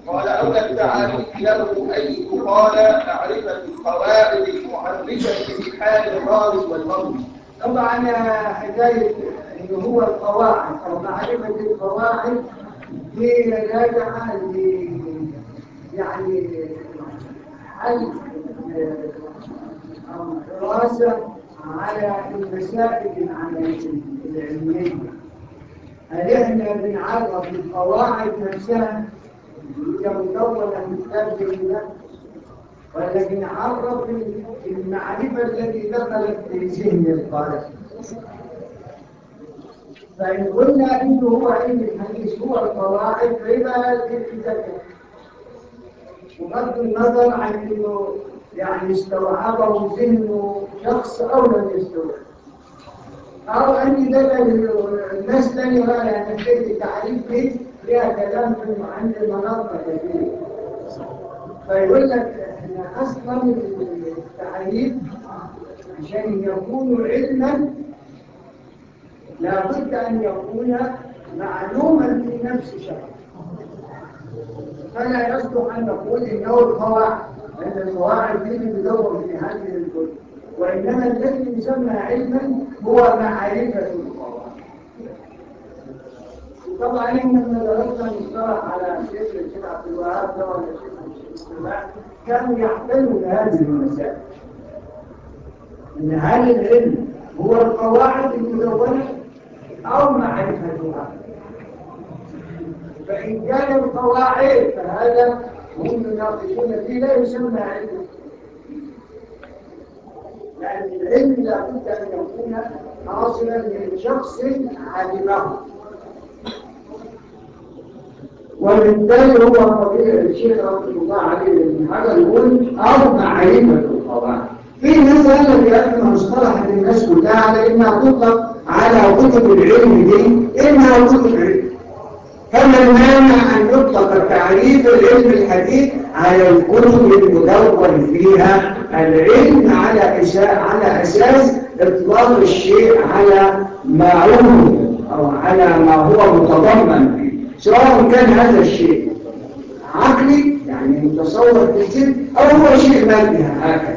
قال أولى التعاريف له أن يقال معرفة القواعد المعرفة بحال الراوي والمروي طبعا حكاية إنه هو القواعد أو معرفة القواعد دي راجعة ل يعني حل أو دراسة على المسائل العلمية هل احنا بنعرف القواعد نفسها هي مكونة من كتاب زي ده ولا بنعرف المعرفة التي دخلت في ذهن القارئ فإن قلنا إنه هو علم الحديث هو القواعد فيبقى الكتاب بغض النظر عن إنه يعني استوعبه ذهنه شخص أو لم يستوعب أو أن ده الناس تانية بقى يعني حكاية التعريف دي فيها كلام في عند المناطق كثير فيقول لك احنا اصلا التعريف عشان يكون علما لابد ان يكون معلوما في نفس شخص فلا يصلح ان نقول انه القواعد لان القواعد دي بتدور في هذه الكتب وانما الذي يسمى علما هو معرفه القواعد طبعا احنا لما درسنا المصطلح على شيخ الشيخ عبد الوهاب ده ولا شيخ الاجتماع كانوا يعتنوا بهذه المسائل ان هل العلم هو القواعد المدونه او معرفتها فان كان القواعد فهذا هم يناقشون فيه لا يسمى علم لان العلم لابد ان يكون حاصلا من شخص علمه وبالتالي هو طبيعي الشيخ رحمه الله عليه ابن حجر يقول او معرفه القواعد في ناس قال لك يا اخي مصطلح الناس كلها على انها تطلق على كتب العلم دي انها كتب علم فما المانع ان يطلق تعريف العلم الحديث على الكتب المدون فيها العلم على اساس على اساس اطلاق الشيء على ما هو او على ما هو متضمن فيه سواء كان هذا الشيء عقلي يعني متصور في الذهن او هو شيء مادي هكذا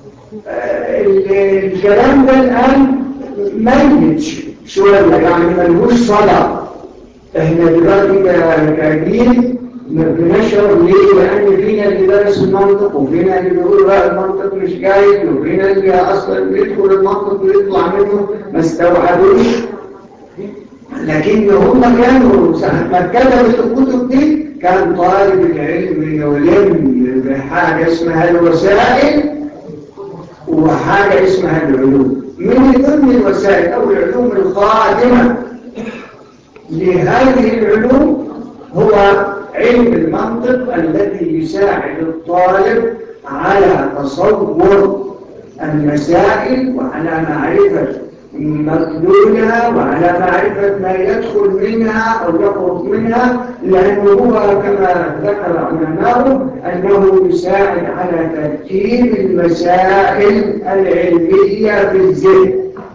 الكلام ده الان ميت شويه يعني ملهوش صدى احنا دلوقتي كجيل بنشعر ليه لان فينا اللي درس المنطق وفينا اللي بيقول لا المنطق مش جايد وفينا اللي اصلا بيدخل المنطق ويطلع منه ما استوعبوش لكن هم كانوا ما كتبت الكتب دي كان طالب العلم يلم بحاجة اسمها الوسائل وحاجة اسمها العلوم من ضمن الوسائل أو العلوم الخادمة لهذه العلوم هو علم المنطق الذي يساعد الطالب على تصور المسائل وعلى معرفة مدلولها وعلى معرفة ما يدخل منها أو يخرج منها لأنه هو كما ذكر علماؤه أنه يساعد على ترتيب المسائل العلمية في الذهن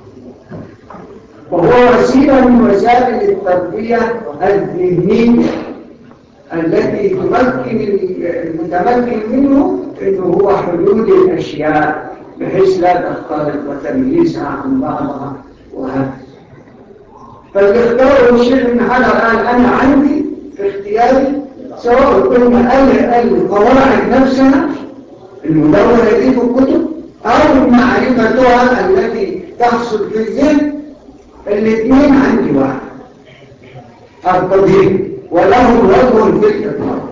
وهو وسيلة من وسائل التربية الذهنية التي تمكن المتمكن منه أنه هو حدود الأشياء بحيث لا تختلط وتمييزها عن بعضها وهكذا فاللي اختاره الشيخ ابن حجر قال انا عندي في اختياري سواء كنا قال القواعد نفسها المدونة دي في الكتب او معرفتها التي تحصل في الذهن الاثنين عندي واحد التضييق وله وجه في الاطلاق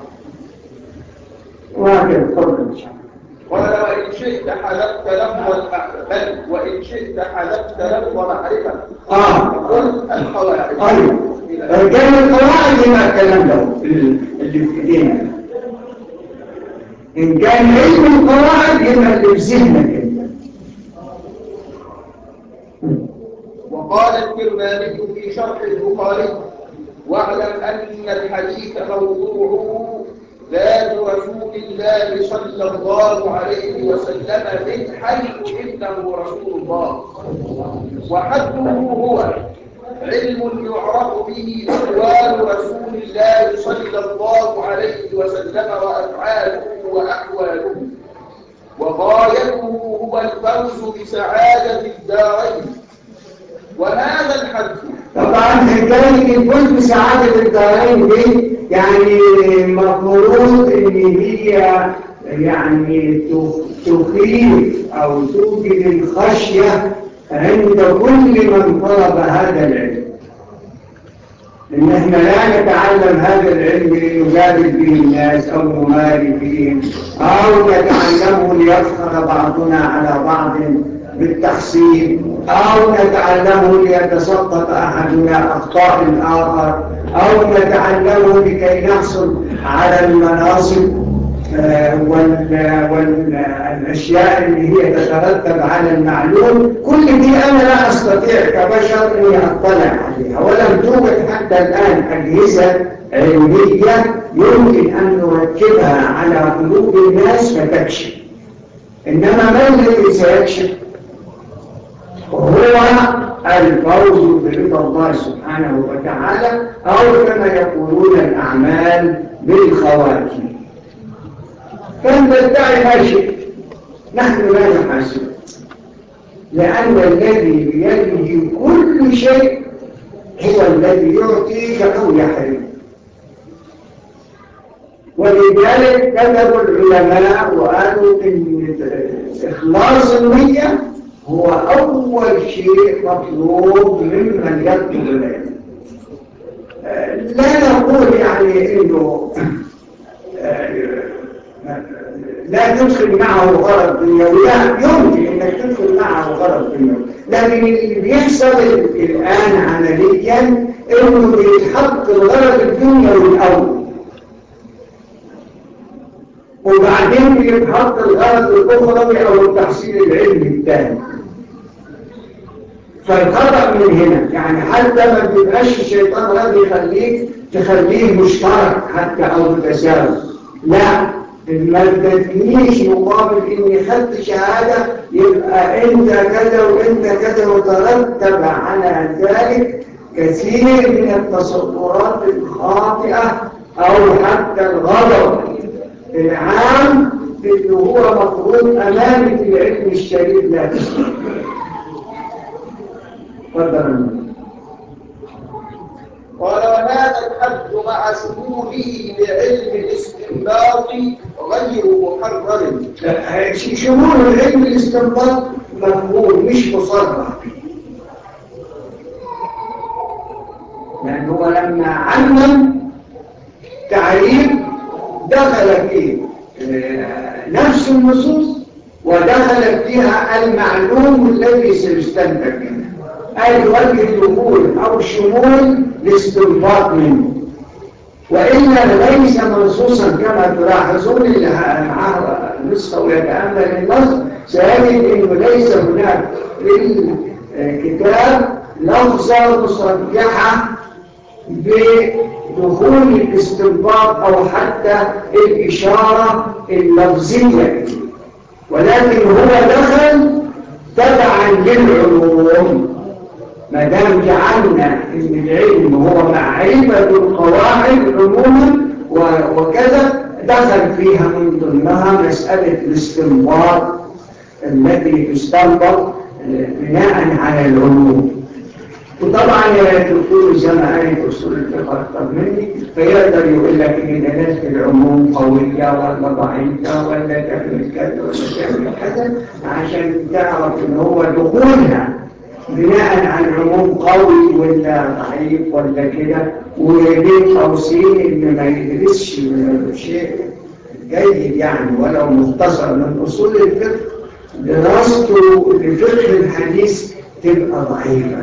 وهكذا تفضل ان شاء الله قال وإن شئت حذفت لفظ بل وإن شئت حذفت لفظ معرفة آه قل القواعد أيوة كان القواعد هنا الكلام ده اللي في ايدينا إن كان علم القواعد يبقى اللي في ذهنك وقال الكرماني في شرح البخاري واعلم أن الحديث موضوعه ذات رسول الله صلى الله عليه وسلم من حيث إنه رسول الله وحده هو علم يعرف به أقوال رسول الله صلى الله عليه وسلم وأفعاله وأحواله وغايته هو الفوز بسعادة الدارين وهذا الحد طبعا حكاية الفوز بسعادة الدارين دي يعني مفروض ان هي يعني تخيف او توجد الخشية عند كل من طلب هذا العلم إن إحنا لا نتعلم هذا العلم لنجادل به الناس أو نماري فيهم أو نتعلمه ليفخر بعضنا على بعض بالتحصيل أو نتعلمه ليتسقط أحدنا أخطاء الآخر أو نتعلمه لكي نحصل على المناصب والأشياء اللي هي تترتب على المعلوم كل دي أنا لا أستطيع كبشر أني أطلع عليها ولم توجد حتى الآن أجهزة علمية يمكن أن نركبها على قلوب الناس فتكشف إنما ما الذي سيكشف هو الفوز برضا الله سبحانه وتعالى أو كما يقولون الأعمال بالخواتيم كان تدعي ما شئت نحن لا نحاسب لأن الذي بيده كل شيء هو الذي يعطيك أو يحرم ولذلك كتبوا العلماء وقالوا إن إخلاص النية هو أول شيء مطلوب ممن يطلب العلم لا نقول يعني إنه لا تدخل معه غرض دنيوي لا يمكن انك تدخل معه غرض دنيوي لكن اللي بيحصل الان عمليا انه بيتحط الغرض الدنيوي الاول وبعدين بيتحط الغرض الاخروي او التحصيل العلمي الثاني فالخطأ من هنا يعني حتى ما بيبقاش الشيطان راضي يخليك تخليه مشترك حتى او متساوي لا ما ادتنيش مقابل اني خدت شهادة يبقى انت كذا وانت كذا وترتب على ذلك كثير من التصورات الخاطئة او حتى الغضب العام اللي هو مفروض امامة العلم الشريف لا تستطيع تفضل قال وهذا الحد مع شموله لعلم الاستنباط غير محرر شمول العلم الاستنباط مفهوم مش مصرح لأنه لما علم تعريف دخل فيه نفس النصوص ودخل فيها المعلوم الذي سيستنتج منه أي وجه الدخول أو شمول الاستنباط منه وإلا ليس منصوصا كما تلاحظون اللي معه نسخة ويتأمل النص سيجد أنه ليس هناك في الكتاب لفظة مصرحة بدخول الاستنباط أو حتى الإشارة اللفظية ولكن هو دخل تبعا للعلوم ما دام جعلنا ان العلم هو معرفة القواعد عموما وكذا دخل فيها من ضمنها مسألة الاستنباط التي تستنبط بناء على العموم وطبعا الدكتور زي ما قالت اصول الفقه اكثر مني فيقدر يقول لك ان دلالة العموم قويه ولا ضعيفه ولا تعمل كذا ولا تعمل كذا عشان تعرف ان هو دخولها بناء على العموم قوي ولا ضعيف ولا كده وليه توصيل ان ما يدرسش شيء جيد يعني ولو مختصر من اصول الفقه دراسته لفقه الحديث تبقى ضعيفه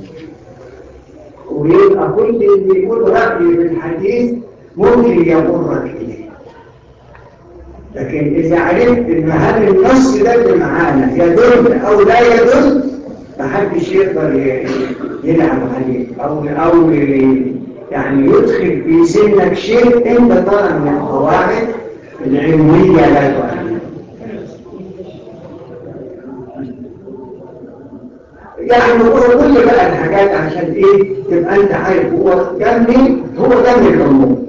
ويبقى كل اللي يقول رأي في الحديث ممكن يضرك إليه لكن إذا عرفت إن هذا النص ده اللي معانا يدل أو لا يدل محدش يقدر يلعب عليك أو أو يعني يدخل في سنك شيء أنت ترى من القواعد العلمية لا تؤمن يعني هو كل بقى الحاجات عشان ايه تبقى انت عارف هو ده مين هو ده من العموم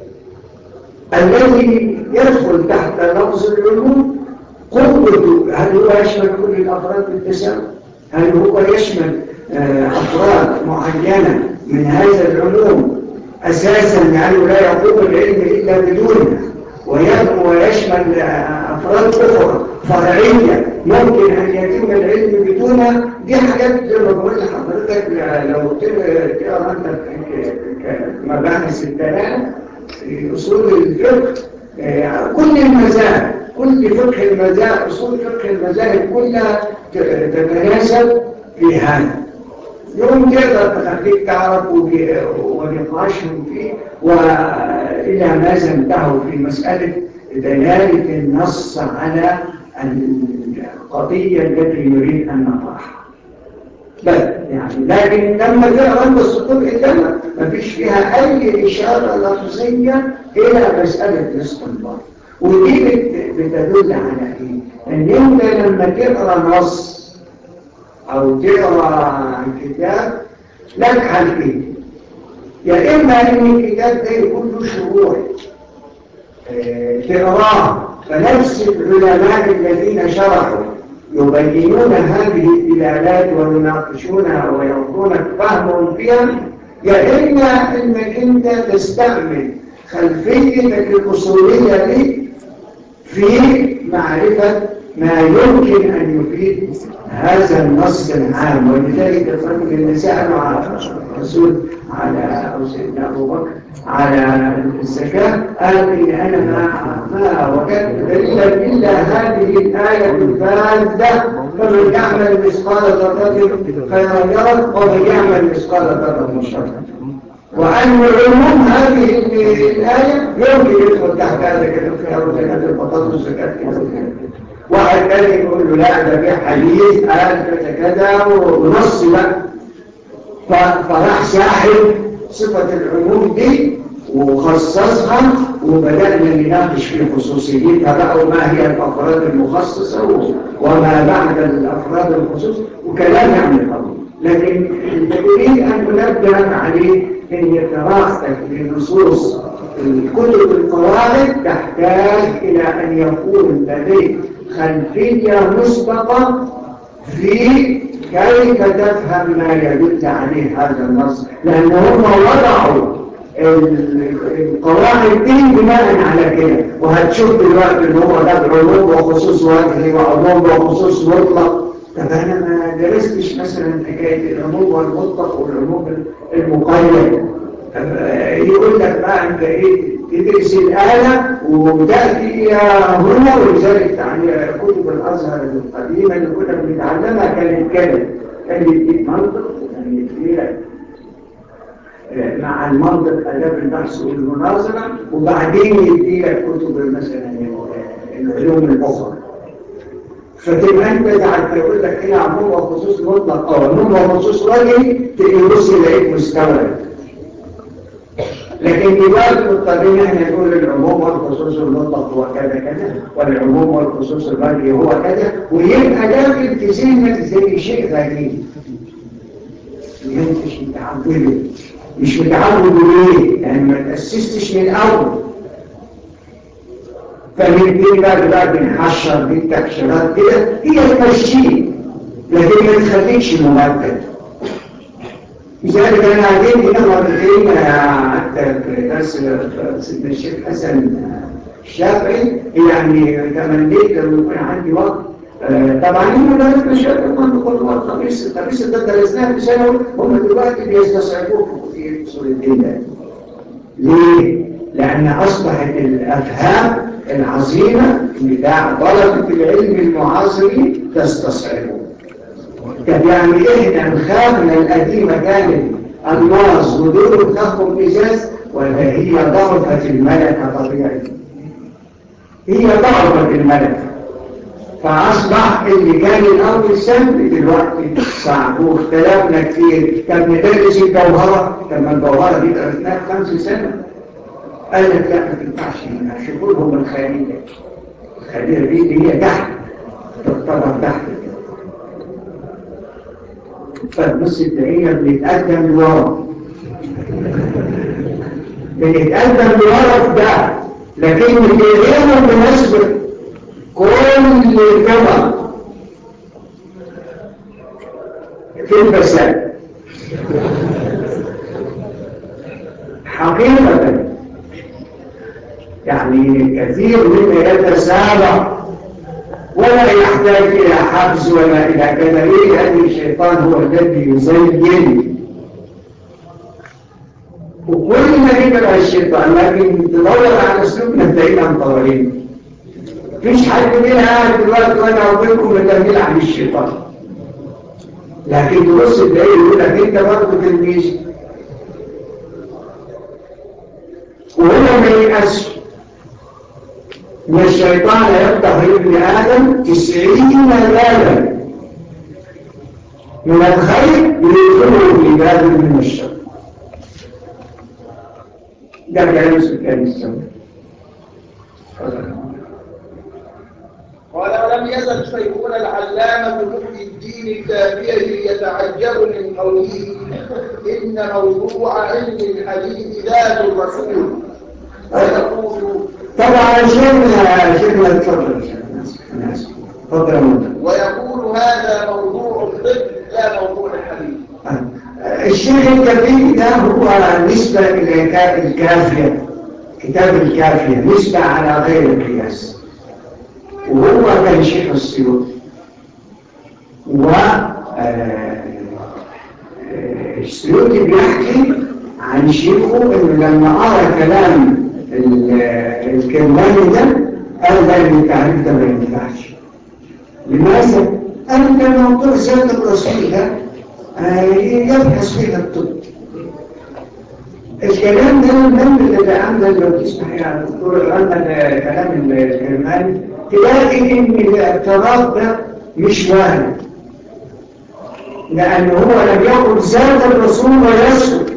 الذي يدخل تحت لفظ العلوم قوته هل هو يشمل كل الافراد بالتساوي هل هو يشمل افراد معينه من هذا العلوم اساسا لانه لا يقوم العلم الا بدونها ويشمل أفراد أخرى فرعية ممكن أن يتم العلم بدونها دي حاجات زي ما بقول لحضرتك لو تقرا أنت مباحث الدلالة في أصول الفقه كل المذاهب كل فقه المذاهب أصول فقه المذاهب كلها تتناسب في هذا يوم تقدر تخليك تعرف ونقاشهم فيه وإلى ماذا انتهوا في مسألة دلالة النص على القضية التي نريد أن نطرحها بل يعني لكن لما تقرا انت السطور قدامك مفيش فيها أي إشارة لفظية إلى مسألة الاستنباط ودي بتدل على إيه؟ إن أنت لما تقرا نص أو تقرأ كتاب لك حالتين يا إما أن الكتاب ده يكون له شروح تقراه فنفس العلماء الذين شرحوا يبينون هذه الدلالات ويناقشونها ويعطونك فهمهم فيها يا إما أنك أنت تستعمل خلفيتك الأصولية دي في معرفة ما يمكن أن يفيد هذا النص العام ولذلك الرجل اللي سألوا على الرسول على أو سيدنا أبو بكر على الزكاة قال إن أنا ما, ما وجدت دليلا إلا هذه الآية الفاذة فمن يعمل مثقال ذرة خيرا يرى ومن يعمل مثقال ذرة شرا وأن العموم هذه الآية يمكن يدخل تحت هذا كده فيها وزكاة البطاطس وزكاة كذا واحد تاني يقول له لا ده في حديث قال كذا كذا ونص بقى فراح ساحب صفة العموم دي وخصصها وبدأنا نناقش في خصوصيتها بقى وما هي الأفراد المخصصة وما بعد الأفراد الخصوص وكلام يعني طبعا لكن انت تريد أن تنبه عليه ان قراءتك لنصوص الكتب القواعد تحتاج إلى أن يكون لديك خلفية مسبقة في كيف تفهم ما يدل عليه هذا النص لأن هم وضعوا القواعد دي بناء على كده وهتشوف دلوقتي ان هو ده بعلوم وخصوص وجهي وعلوم وخصوص مطلق طب انا ما درستش مثلا حكايه العموم والمطلق والعموم المقيد يقول لك بقى انت ايه تدرس الآلة وتأتي هنا ولذلك يعني كتب الأزهر القديمة اللي كنا بنتعلمها كانت كده كان يديك منطق وكان يديك مع المنطق أداب البحث والمناظرة وبعدين يديك كتب مثلا العلوم الأخرى فتبقى انت قاعد تقول لك هنا عموم وخصوص مطلق او عموم وخصوص وجهي تبص يلاقيك مستوعب لكن دلوقتي مضطرين احنا نقول العموم والخصوص المطلق هو كذا كذا والعموم والخصوص الوجهي هو كذا ويبقى داخل في ذهنك زي شيء غريب ما انتش متعود مش متعود ليه؟ لان ما تاسستش من الاول فبنبتدي بقى دلوقتي نحشر دي التكشيرات كده هي تمشيك لكن ما تخليكش ممدد لذلك انا عاجبني نمر الدين حتى في درس سيدنا الشيخ حسن الشافعي يعني تمنيت لو يكون عندي وقت طبعا هم درس مشاكل من كل وقت خميس الخميس ده درسناه في ثانوي هم دلوقتي بيستصعبوه في اصول الدين ده ليه؟ لأن أصبحت الأفهام العظيمة بتاع طلبة العلم المعاصرين تستصعبه طب يعني إحنا نخافنا القديمة كانت الماس ودور تخم إزاز ولا هي ضعفت الملكة طبيعي هي ضعفت الملكة فأصبح اللي كان الأول سهل دلوقتي صعب واختلفنا كتير كان ندرس الجوهرة كما الجوهرة دي درسناها في خمس سنة قال لك لا ما تنفعش منها شوفوا لهم الخلية الخلية دي هي تحت تعتبر تحت فالنص التانية بنتقدم لورا بنتقدم لورا في ده لكن اللي غيره بنسبة كل كما في الفساد حقيقة يعني كثير مما يتسابق ولا يحتاج إلى حبس ولا إلى كذا إيه لأن الشيطان هو الذي يزين وكل ما يقرأ الشيطان لكن تدور على سلوكنا تلاقينا مطورين مفيش حد منها قاعد دلوقتي وانا اقولكم متهمين عن الشيطان لكن تبص تلاقيه يقول لك انت برضه تلميذ وهو ما يأسش ان الشيطان يفتح لابن ادم تسعين بابا من الخير يدخله في باب من الشر ده كلام سكان السماء قال ولم يزل شيخنا العلامة محي الدين الكافية يتعجب من قوله إن موضوع علم الحديث ذات الرسول ويقول طبعا شيخنا شيخنا اتفضل تفضل ويقول هذا موضوع الطب لا موضوع الحديث الشيخ الكبير ده هو نسبة إلى الكافية كتاب الكافية نسبة على غير القياس وهو كان شيخ السيوطي و السيوطي بيحكي عن شيخه انه لما قرا كلام الكرماني ده قال ده ان التعريف ده ما ينفعش لماذا؟ قال ده موضوع ذات الرسول ده يبحث فيها الطب الكلام ده من اللي عندنا لو تسمح يا دكتور عندنا كلام الكرماني تلاقي ان الاعتراض ده مش وارد لأنه هو لم يقل ذات الرسول ويسكت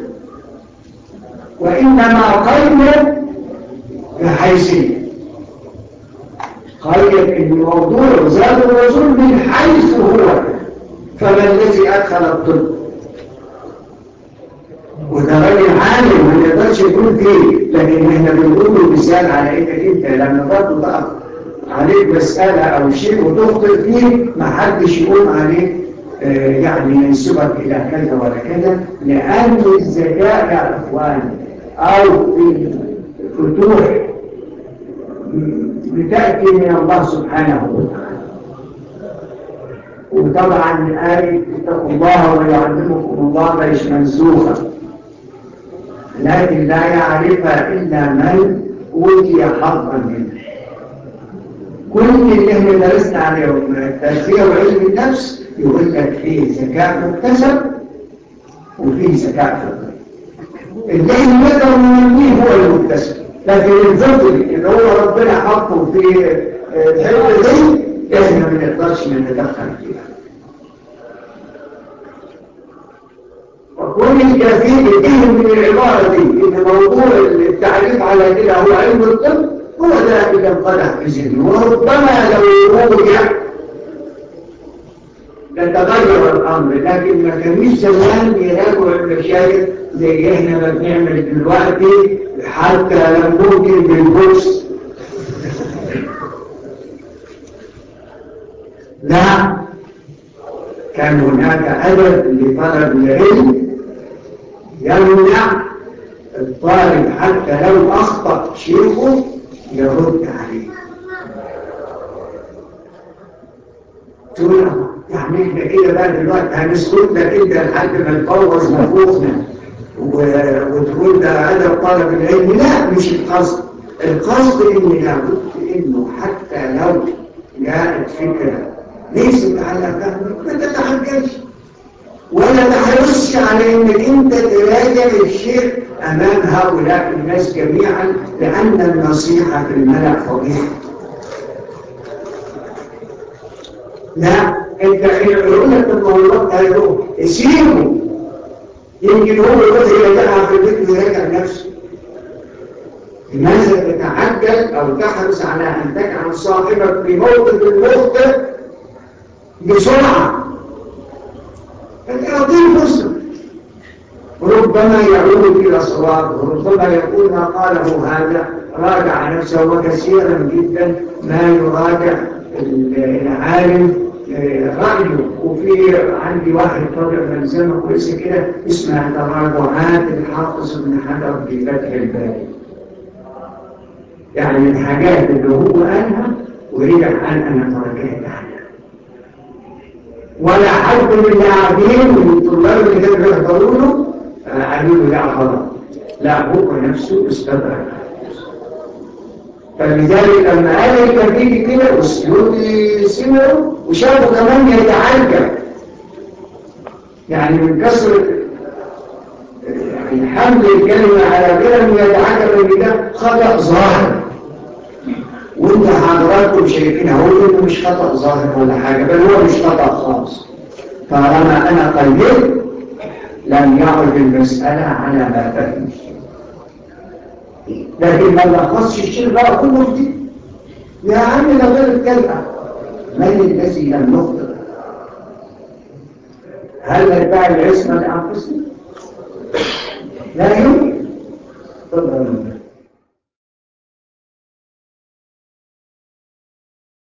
وإنما قيد بحيثية قيد ان موضوع ذات الرسول من حيث هو فما الذي أدخل الطب وده راجل عالم ما يقدرش يكون فيه لكن احنا بنقول له مثال على انك انت لما برضه تقف عليك مسألة أو شيء وتخطئ فيه ما حدش يقوم عليك آه يعني ينسبك إلى كذا ولا كذا لأن الذكاء يا أخوان أو الفتوح بتأتي من الله سبحانه وتعالى وطبعا آية اتقوا الله ويعلمكم الله مش منسوخة لكن لا يعرفها إلا من أوتي حظا منه كل اللي احنا درسنا عليهم التزكية وعلم النفس يقول لك فيه ذكاء مكتسب وفيه ذكاء فطري اللي احنا نقدر ننميه هو المكتسب لكن الفطري اللي هو ربنا حطه في الحته دي احنا ما نقدرش نتدخل فيها وكل الكثير يتهم من العبارة دي ان موضوع التعريف على كده هو علم الطب هو ده اللي انقدح في ذهنه وربما لو رجع لتغير الامر لكن ما كانش زمان يراجعوا المشايخ زي احنا ما بنعمل دلوقتي حتى لو ممكن بالبوكس لا كان هناك أدب لطلب العلم يمنع الطالب حتى لو أخطأ شيخه يرد عليه تقول يعني احنا كده بقى دلوقتي هنسكت لك انت لحد ما نفوز نفوخنا وتقول ده أدب طالب العلم لا مش القصد القصد ان لابد انه حتى لو جاءت فكره ليست على فهمك ما تتحججش ولا تحرصش على انك انت تراجع الشيء امام هؤلاء الناس جميعا لان النصيحة في الملأ فضيحة لا انت يقول لك الموضوع قالوا سيبه يمكن هو بس يرجعها في البيت ويراجع نفسه لماذا تتعجل او تحرص على ان تجعل صاحبك في موقف المخطئ بسرعة اعطيه فرصة ربما يعود إلى صواب وربما يقول ما قاله هذا راجع نفسه وكثيرا جدا ما يراجع العالم رأيه وفي عندي واحد طبع ملزمة كويسة كده اسمها تراجعات الحافظ بن حجر في فتح الباري يعني الحاجات اللي هو قالها ورجع قال أنا تركتها ولا حد من اللي قاعدين من الطلاب اللي كانوا بيحضروا له قالوا له لا غلط لا هو نفسه استدرك فلذلك لما قال الكبير كده والسيوطي سمعوا وشافوا كمان يتعجب يعني من كسر يعني حمل الكلمة على كلمة يتعجب ان ده خطأ ظاهر وانت حضراتكم شايفين هو انه مش خطأ ظاهر ولا حاجة بل هو مش خطأ خالص طالما انا قلت لم يعرف المسألة على ما فهم لكن ما لخصش الشيء بقى كله جديد يا عم ده غير الكلمة من الذي لم يخطئ هل ندعي العصمة لأنفسنا؟ لا يمكن تفضل